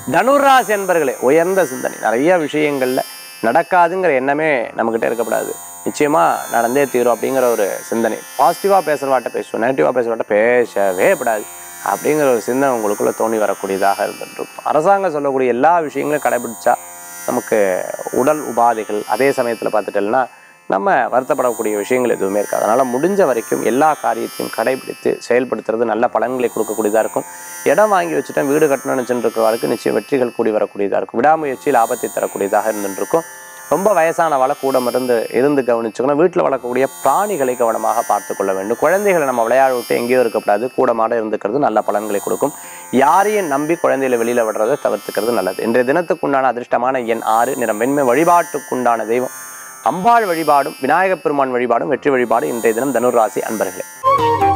தனுராசி என்பர்களே உயர்ந்த சிந்தனை நிறைய விஷயங்கள்ல நடக்காதுங்கிற எண்ணமே நம்மக்கிட்ட இருக்கக்கூடாது நிச்சயமா நடந்தே தீரும் அப்படிங்கிற ஒரு சிந்தனை பாசிட்டிவா பேசுறவாட்ட பேசுவோம் நெகட்டிவா பேசுறவாட்ட பேசவே கூடாது அப்படிங்கிற ஒரு சிந்தனை உங்களுக்குள்ள தோணி வரக்கூடியதாக இருந்துருக்கும் அரசாங்கம் சொல்லக்கூடிய எல்லா விஷயங்களையும் கடைபிடிச்சா நமக்கு உடல் உபாதைகள் அதே சமயத்தில் பார்த்துட்டோம்னா நம்ம வருத்தப்படக்கூடிய விஷயங்கள் எதுவுமே இருக்காது அதனால் முடிஞ்ச வரைக்கும் எல்லா காரியத்தையும் கடைபிடித்து செயல்படுத்துறது நல்ல பலன்களை கொடுக்கக்கூடியதாக இருக்கும் இடம் வாங்கி வச்சுட்டேன் வீடு கட்டணும்னு நினச்சிட்டு இருக்கிறவருக்கு நிச்சயம் வெற்றிகள் கூடி வரக்கூடியதாக இருக்கும் விடாமுயற்சி லாபத்தை தரக்கூடியதாக இருந்துருக்கும் ரொம்ப வயசானவாளை கூட இருந்து இருந்து கவனிச்சுக்கணும் வீட்டில் வளர்க்கக்கூடிய பிராணிகளை கவனமாக பார்த்து கொள்ள வேண்டும் குழந்தைகளை நம்ம விளையாட விட்டு எங்கேயோ இருக்கக்கூடாது கூடமாட இருந்துக்கிறது நல்ல பலன்களை கொடுக்கும் யாரையும் நம்பி குழந்தைகளை வெளியில் விடுறதை தவிர்த்துக்கிறது நல்லது இன்றைய தினத்துக்குண்டான அதிர்ஷ்டமான எண் ஆறு நிறம் வெண்மை வழிபாட்டுக்குண்டான தெய்வம் அம்பாள் வழிபாடும் விநாயகப் பெருமான் வழிபாடும் வெற்றி வழிபாடு இன்றைய தினம் தனுராசி அன்பர்களே